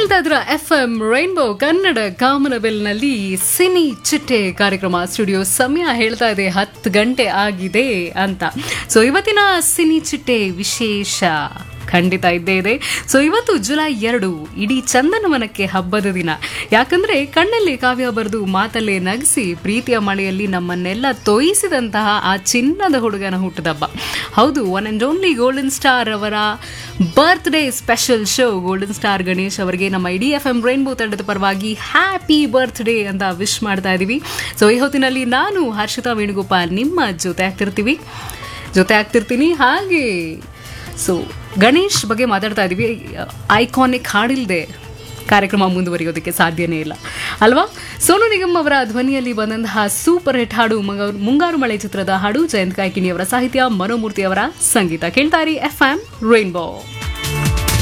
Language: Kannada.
ಕೇಳ್ತಾ ಇದ್ರ ಎಫ್ ಎಂ ರೈನ್ಬೋ ಕನ್ನಡ ಕಾಮನಬೆಲ್ನಲ್ಲಿ ಸಿನಿ ಚಿಟ್ಟೆ ಕಾರ್ಯಕ್ರಮ ಸ್ಟುಡಿಯೋ ಸಮಯ ಹೇಳ್ತಾ ಇದೆ ಹತ್ತು ಗಂಟೆ ಆಗಿದೆ ಅಂತ ಸೊ ಇವತ್ತಿನ ಸಿನಿ ಚಿಟ್ಟೆ ವಿಶೇಷ ಖಂಡಿತ ಇದ್ದೇ ಇದೆ ಸೊ ಇವತ್ತು ಜುಲೈ ಎರಡು ಇಡೀ ಚಂದನವನಕ್ಕೆ ಹಬ್ಬದ ದಿನ ಯಾಕಂದ್ರೆ ಕಣ್ಣಲ್ಲಿ ಕಾವ್ಯ ಬರೆದು ಮಾತಲ್ಲೇ ನಗಿಸಿ ಪ್ರೀತಿಯ ಮಳೆಯಲ್ಲಿ ನಮ್ಮನ್ನೆಲ್ಲ ತೋಯಿಸಿದಂತಹ ಆ ಚಿನ್ನದ ಹುಡುಗನ ಹುಟ್ಟದಬ್ಬ ಹೌದು one and only golden star ಅವರ birthday special show golden star Ganesh ಅವರಿಗೆ ನಮ್ಮ ಇಡೀ ಎಫ್ ಎಂ ರೈನ್ಬೋ ತಂಡದ ಪರವಾಗಿ ಹ್ಯಾಪಿ ಬರ್ತ್ಡೇ ಅಂತ ವಿಶ್ ಮಾಡ್ತಾ ಇದ್ದೀವಿ ಸೊ ಈ ಹೊತ್ತಿನಲ್ಲಿ ನಾನು ಹರ್ಷಿತಾ ವೇಣುಗೋಪಾಲ್ ನಿಮ್ಮ ಜೊತೆ ಆಗ್ತಿರ್ತೀವಿ ಜೊತೆ ಆಗ್ತಿರ್ತೀನಿ ಹಾಗೆ ಸೊ ಗಣೇಶ್ ಬಗ್ಗೆ ಮಾತಾಡ್ತಾ ಇದ್ದೀವಿ ಐಕಾನಿಕ್ ಹಾಡಿಲ್ದೆ ಕಾರ್ಯಕ್ರಮ ಮುಂದುವರಿಯೋದಕ್ಕೆ ಸಾಧ್ಯನೇ ಇಲ್ಲ ಅಲ್ವಾ ಸೋನು ನಿಗಮ್ ಅವರ ಧ್ವನಿಯಲ್ಲಿ ಬಂದಂತಹ ಸೂಪರ್ ಹಿಟ್ ಹಾಡು ಮುಂಗಾರು ಮುಂಗಾರು ಮಳೆ ಚಿತ್ರದ ಹಾಡು ಜಯಂತ್ ಕಾಯ್ಕಿಣಿ ಅವರ ಸಾಹಿತ್ಯ ಮನೋಮೂರ್ತಿ ಅವರ ಸಂಗೀತ ಕೇಳ್ತಾರಿ ಎಫ್ ಎಂ ರೈನ್ಬೋ